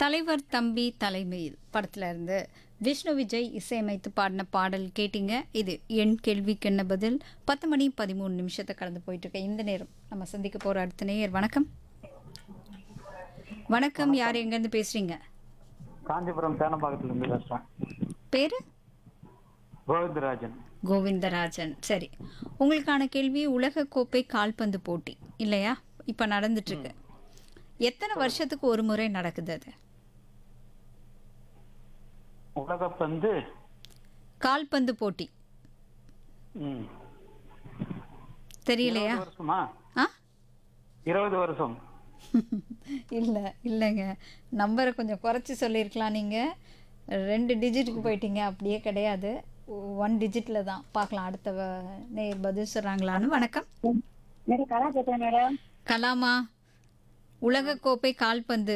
தலைவர் தம்பி தலைமையில் படத்துல இருந்து விஷ்ணு விஜய் இசையமைத்து பாடின பாடல் கேட்டீங்க இது என் கேள்விக்கு என்ன பதில் பத்து மணி பதிமூணு நிமிஷத்தை கடந்து போயிட்டு இருக்க இந்த நேரம் நம்ம சந்திக்க போற அடுத்த நேயர் வணக்கம் வணக்கம் யார் எங்கேருந்து பேசுறீங்க காஞ்சிபுரம் சேனம்பாக்கத்துல இருந்து பேசுறேன் பேரு கோவிந்தராஜன் கோவிந்தராஜன் சரி உங்களுக்கான கேள்வி உலக கோப்பை கால்பந்து போட்டி இல்லையா இப்போ நடந்துட்டு இருக்கு எத்தனை வருஷத்துக்கு ஒரு முறை நடக்குது அது உலகப்பந்து கால்பந்து போட்டி ம், தெரியலையா இருபது வருஷமா ஆ இருபது வருஷம் இல்லை இல்லைங்க நம்பரை கொஞ்சம் குறைச்சி சொல்லியிருக்கலாம் நீங்கள் ரெண்டு டிஜிட்டுக்கு போயிட்டீங்க அப்படியே கிடையாது ஒன் டிஜிட்டில் தான் பார்க்கலாம் அடுத்த வ- நேர் பதில் சொல்கிறாங்களான்னு வணக்கம் மேடம் கலா பேசுறேன் மேடம் கலாமா உலகக்கோப்பை கால்பந்து